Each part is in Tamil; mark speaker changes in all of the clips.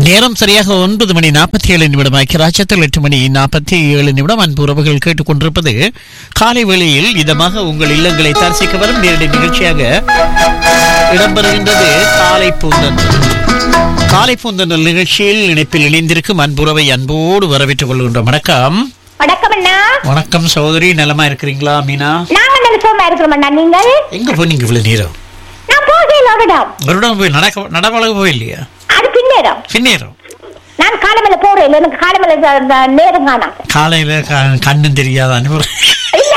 Speaker 1: நேரம் சரியாக ஒன்பது மணி நாற்பத்தி ஏழு நிமிடம் ஐக்கியராஜ்யத்தில் எட்டு மணி நாற்பத்தி ஏழு நிமிடம் அன்பு உறவுகள் கேட்டுக்கொண்டிருப்பது காலை வேளையில் இதமாக உங்கள் இல்லங்களை தரிசிக்க வரும் நேரடி நிகழ்ச்சியாக இடம்பெறுகின்றது காலை பூந்தன்றல் காலை பூந்தன்றல் நிகழ்ச்சியில் இணைப்பில் இணைந்திருக்கும் அன்புறவை அன்போடு வரவேற்றுக் கொள்கின்றோம் வணக்கம்
Speaker 2: வணக்கம் அண்ணா
Speaker 1: வணக்கம் சகோதரி நலமா இருக்கிறீங்களா மீனா
Speaker 2: நாங்க நல்ல சோமா இருக்கிறோம் அண்ணா நீங்கள்
Speaker 1: எங்க போனீங்க இவ்வளவு நேரம்
Speaker 2: நான் போகையில் அவரிடம்
Speaker 1: வருடம் போய் நடக்க நடவழக போயில்லையா
Speaker 2: அது பின்னேரம்
Speaker 1: பின்னேரம்
Speaker 2: நான் காலமேல போறேன் எனக்கு காலமேல இந்த- இந்த நேரம் காணாது
Speaker 1: காலையில க- கண்ணும் தெரியாத அனுபவம்
Speaker 2: இல்ல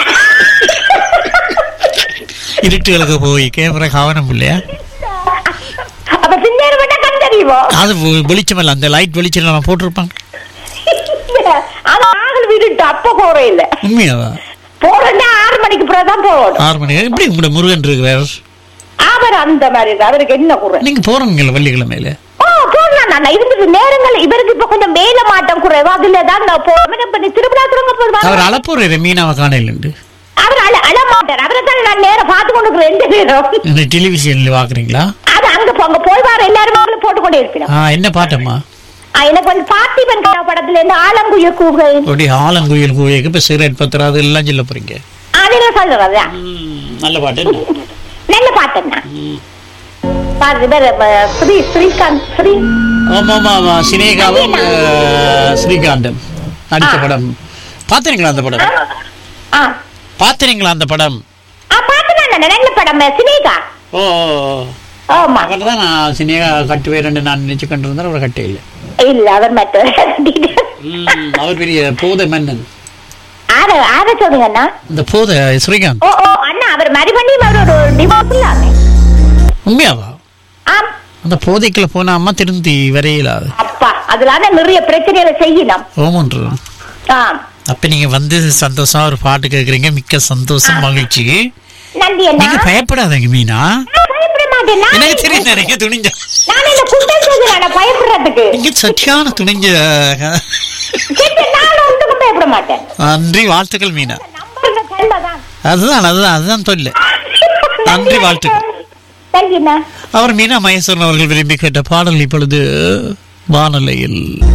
Speaker 1: இருட்டுகளுக்கு போய் கேமரா கவனம் இல்லையா
Speaker 2: அப்ப பின்னேரம் விட்டா கண் தெரியுமோ
Speaker 1: அது வெ- வெளிச்சம் இல்ல அந்த லைட் வெளிச்சம் நம்ம போட்டிருப்பாங்க
Speaker 2: அது ஆகல் விட்டுட்டு அப்ப போறேன் இல்ல
Speaker 1: உண்மையாவா
Speaker 2: போறேன்னா ஆறு மணிக்கு பிறகு தான் போகணும்
Speaker 1: ஆறு மணி எப்படி உங்களோட முருகன் இருக்கிறார்
Speaker 2: அவர் அந்த மாதிரி இருக்கு. அவருக்கு என்ன குறை
Speaker 1: நீங்க போறீங்களா வெள்ளிக்கிழமையில
Speaker 2: ஓ போடலாம் நான் இருந்துட்டு நேரங்கள் இவருக்கு இப்ப கொஞ்சம் மேல மாட்டம் குறைவு அதுல தான் நான் போறேன் இப்ப நீ திருவிழா தொடங்க போதுவா
Speaker 1: அவர் அளப்போற மீனாவை காணையிலுண்டு
Speaker 2: அவர் அழ அழ மாட்டார் அவரை தான் நான் நேரம் பார்த்து கொண்டு இருக்கிறேன் எந்த நேரம்
Speaker 1: இந்த டெலிவிஷன்ல பாக்குறீங்களா
Speaker 2: அது அங்க போ- அங்க போய் வர எல்லாரும் அவங்கள போட்டு கொண்டே இருப்பினோம்
Speaker 1: ஆ என்ன பாட்டம்மா
Speaker 2: எனக்கு வந்து பார்த்திபன் கதா படத்துல இருந்து ஆலங்குய கூகை
Speaker 1: அப்படி ஆலங்குயில் கோயிலுக்கு இப்ப சிகரெட் பத்திராது எல்லாம் சொல்ல போறீங்க
Speaker 2: அதுல சொல்றதா
Speaker 1: நல்ல பாட்டு என்ன?
Speaker 2: நல்ல பாட்டுன்னா பாரு இவர் அஹ், ஸ்ரீ ஸ்ரீகாந்த் ஸ்ரீ
Speaker 1: ஆமா ஆமா ஆமா சினேகாவும் அஹ், ஸ்ரீகாந்தும் நடித்த
Speaker 2: ஆ.
Speaker 1: படம் பாத்தீங்களா அந்த படம்
Speaker 2: ஆ
Speaker 1: பாத்தீங்களா அந்த படம்
Speaker 2: ஆ பாட்டுனா நல்ல படம் சினேகா
Speaker 1: ஓ
Speaker 2: ஆமா
Speaker 1: அவர் தான் நான் சினியா கட்டுவே ரெண்டு நான் நினைச்சு கண்டிருந்தேன் அவர் கட்டே இல்லை
Speaker 2: இல்ல அவர் மட்டும்
Speaker 1: ம், அவர் பெரிய போதை மன்னன்
Speaker 2: ஆர ஆர சொல்லுங்க அண்ணா
Speaker 1: இந்த போதை ஸ்ரீகாந்த்
Speaker 2: ஓ ஓ அண்ணா அவர் மறு பண்ணி அவர் ஒரு டிவோர்ஸ் இல்லாம
Speaker 1: உண்மையாவா
Speaker 2: ஆம்
Speaker 1: அந்த போதைக்குள்ள போன அம்மா திருந்தி வரையிலாது
Speaker 2: அப்பா அதுலான நிறைய பிரச்சனைகளை செய்யணும்
Speaker 1: ஓமன்று
Speaker 2: ஆம்
Speaker 1: அப்ப நீங்க வந்து சந்தோஷமா ஒரு பாட்டு கேக்குறீங்க மிக்க சந்தோஷம் மகிழ்ச்சி
Speaker 2: நன்றி அண்ணா
Speaker 1: நீங்க பயப்படாதீங்க மீனா
Speaker 2: நான் பயப்பட மாட்டேன் நான்
Speaker 1: எனக்கு தெரியும் நீங்க துணிஞ்ச
Speaker 2: நான் இந்த குண்டல் சொல்லுறேன் நான் பயப்படுறதுக்கு
Speaker 1: நீங்க சத்தியான துணிஞ்ச
Speaker 2: சரி, நான் ஒன்றுக்கும் பயப்பட மாட்டேன்
Speaker 1: நன்றி வாழ்த்துக்கள் மீனா
Speaker 2: நம்புறது தன்மைதான்
Speaker 1: அதுதான் அதுதான் அதுதான் தொல்லை நன்றி வாழ்த்துக்கள்
Speaker 2: நன்றி அண்ணா
Speaker 1: அவர் மீனா மகேஸ்வரன் அவர்கள் விரும்பி கேட்ட பாடல் இப்பொழுது வானொலியில்